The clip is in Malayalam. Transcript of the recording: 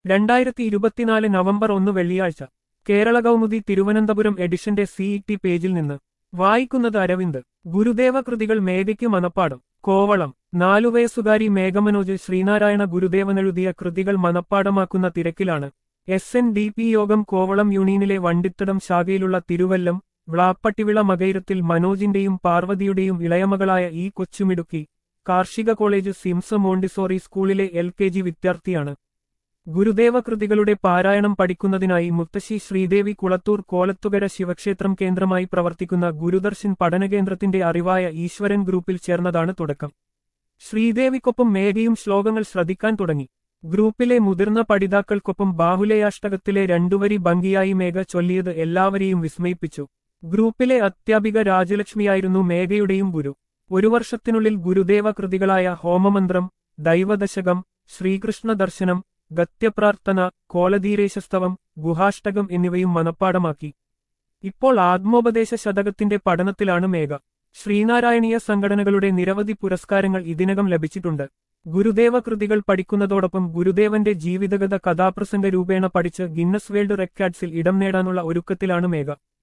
രണ്ടായിരത്തി ഇരുപത്തിനാല് നവംബർ ഒന്ന് വെള്ളിയാഴ്ച കേരള കൗമുദി തിരുവനന്തപുരം എഡിഷന്റെ സിഇടി പേജിൽ നിന്ന് വായിക്കുന്നത് അരവിന്ദ് ഗുരുദേവ കൃതികൾ മേഘയ്ക്ക് മനപ്പാടം കോവളം നാലുവയസ്സുകാരി മേഘമനോജ് ശ്രീനാരായണ ഗുരുദേവനെഴുതിയ കൃതികൾ മനപ്പാടമാക്കുന്ന തിരക്കിലാണ് എസ് എൻ ഡി പി യോഗം കോവളം യൂണിയനിലെ വണ്ടിത്തടം ശാഖയിലുള്ള തിരുവല്ലം വ്ളാപ്പട്ടിവിള മകയിരത്തിൽ മനോജിന്റെയും പാർവതിയുടെയും ഇളയമകളായ ഈ കൊച്ചുമിടുക്കി കാർഷിക കോളേജ് സിംസ് മോണ്ടിസോറി സ്കൂളിലെ എൽ കെ ജി വിദ്യാർത്ഥിയാണ് ഗുരുദേവ കൃതികളുടെ പാരായണം പഠിക്കുന്നതിനായി മുത്തശ്ശി ശ്രീദേവി കുളത്തൂർ കോലത്തുകര ശിവക്ഷേത്രം കേന്ദ്രമായി പ്രവർത്തിക്കുന്ന ഗുരുദർശൻ പഠനകേന്ദ്രത്തിന്റെ അറിവായ ഈശ്വരൻ ഗ്രൂപ്പിൽ ചേർന്നതാണ് തുടക്കം ശ്രീദേവിക്കൊപ്പം മേഘയും ശ്ലോകങ്ങൾ ശ്രദ്ധിക്കാൻ തുടങ്ങി ഗ്രൂപ്പിലെ മുതിർന്ന പഠിതാക്കൾക്കൊപ്പം ബാഹുലയാഷ്ടകത്തിലെ രണ്ടുവരി ഭംഗിയായി മേഘ ചൊല്ലിയത് എല്ലാവരെയും വിസ്മയിപ്പിച്ചു ഗ്രൂപ്പിലെ അധ്യാപിക രാജലക്ഷ്മിയായിരുന്നു മേഘയുടെയും ഗുരു ഒരു വർഷത്തിനുള്ളിൽ ഗുരുദേവ കൃതികളായ ഹോമമന്ത്രം ദൈവദശകം ശ്രീകൃഷ്ണ ദർശനം ഗത്യപ്രാർത്ഥന കോലധീരേശസ്തവം ഗുഹാഷ്ടകം എന്നിവയും മനപ്പാടമാക്കി ഇപ്പോൾ ആത്മോപദേശ ശതകത്തിന്റെ പഠനത്തിലാണ് മേഘ ശ്രീനാരായണീയ സംഘടനകളുടെ നിരവധി പുരസ്കാരങ്ങൾ ഇതിനകം ലഭിച്ചിട്ടുണ്ട് ഗുരുദേവ കൃതികൾ പഠിക്കുന്നതോടൊപ്പം ഗുരുദേവന്റെ ജീവിതഗത കഥാപ്രസംഗ രൂപേണ പഠിച്ച് ഗിന്നസ് വേൾഡ് റെക്കോർഡ്സിൽ ഇടം നേടാനുള്ള ഒരുക്കത്തിലാണ് മേഘ